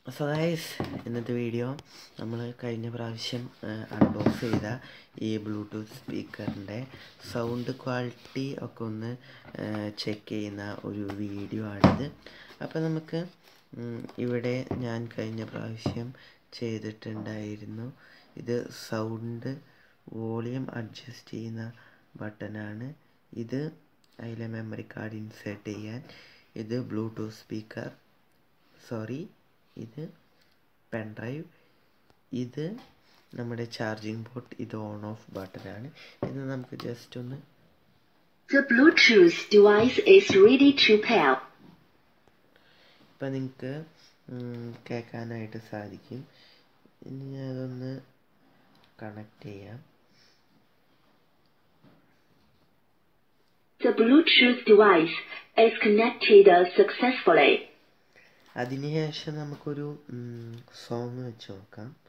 So guys ഇന്നത്തെ video നമ്മൾ കഴിഞ്ഞ പ്രാവശ്യം അൺബോക്സ് ചെയ്ത ഈ ബ്ലൂടൂത്ത് സ്പീക്കറിൻ്റെ സൗണ്ട് ക്വാളിറ്റി ഒക്കെ ഒന്ന് ചെക്ക് ചെയ്യുന്ന ഒരു വീഡിയോ ആണിത് അപ്പോൾ നമുക്ക് ഉം, ഇവിടെ ഞാൻ കഴിഞ്ഞ പ്രാവശ്യം ചെയ്തിട്ടുണ്ടായിരുന്നു ഇത് സൗണ്ട് വോളിയം അഡ്ജസ്റ്റ് ചെയ്യുന്ന ബട്ടണാണ് ഇത് അതിലെ മെമ്മറി കാർഡ് ഇൻസേർട്ട് ചെയ്യാൻ ഇത് ബ്ലൂടൂത്ത് സ്പീക്കർ സോറി ഇത് പെൻഡ്രൈവ് ഇത് നമ്മുടെ ചാർജിങ് പോർട്ട് ഇത് ഓൺ ഓഫ് ബട്ടണാണ് ഇത് നമുക്ക് ജസ്റ്റ് ഒന്ന് The Bluetooth device is ready to pair. ഇപ്പം നിങ്ങൾക്ക് കേൾക്കാനായിട്ട് സാധിക്കും ഇനി ഞാൻ അതൊന്ന് കണക്ട് ചെയ്യാം The Bluetooth device is connected successfully. അതിനുശേഷം നമുക്കൊരു സോങ് വെച്ച് നോക്കാം